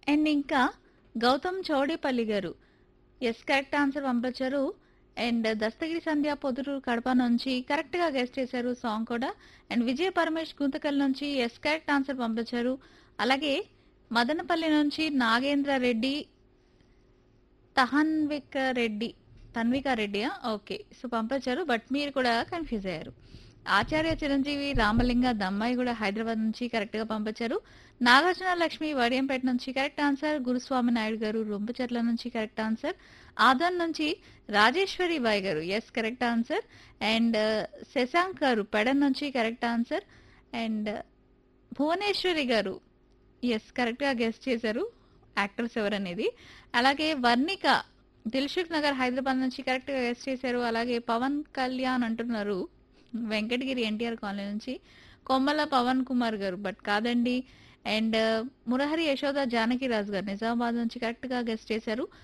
and ఇంకా గౌతమ్ చౌడేపల్లి గారు yes correct answer పంపించారు అండ్ దస్తగిరి సంధ్య పొదురు కడప నుంచి కరెక్ట్ గా గెస్ట్ చేశారు సాంగ్ కూడా అండ్ విజయ పరమేష్ గుంతకల్ నుంచి ఎస్ కరెక్ట్ ఆన్సర్ పంపించారు అలాగే మదనపల్లి నుంచి నాగేంద్ర రెడ్డి తహన్విక రెడ్డి తన్విక రెడ్డి ఓకే సో పంపించారు బట్ మీరు కూడా కన్ఫ్యూజ్ అయ్యారు ఆచార్య చిరంజీవి రామలింగ దమ్మాయి కూడా హైదరాబాద్ నుంచి కరెక్ట్ గా పంపించారు నాగార్జున లక్ష్మి వడియంపేట నుంచి కరెక్ట్ ఆన్సర్ గురుస్వామి నాయుడు గారు రొంపచెర్ల నుంచి కరెక్ట్ ఆన్సర్ ఆదన్ నుంచి రాజేశ్వరి బాయ్ గారు yes correct answer and Shashank గారు పెడన్ నుంచి కరెక్ట్ ఆన్సర్ అండ్ భువనేశ్వరి గారు ఎస్ కరెక్ట్ గా గెస్ట్ చేశారు యాక్టర్స్ ఎవరనేది అలాగే వర్ణిక దిల్సుఖ్ నగర్ హైదరాబాద్ నుంచి కరెక్ట్ గా గెస్ట్ చేశారు అలాగే పవన్ కళ్యాణ్ అంటున్నారు వెంకటగిరి ఎన్టీఆర్ కాలనీ నుంచి కొమ్మల పవన్ కుమార్ గారు బట్ కాదండి అండ్ మురహరి యశోద జానకి రాజు గారు నిజామాబాద్ నుంచి కరెక్ట్ గా గెస్ట్ చేశారు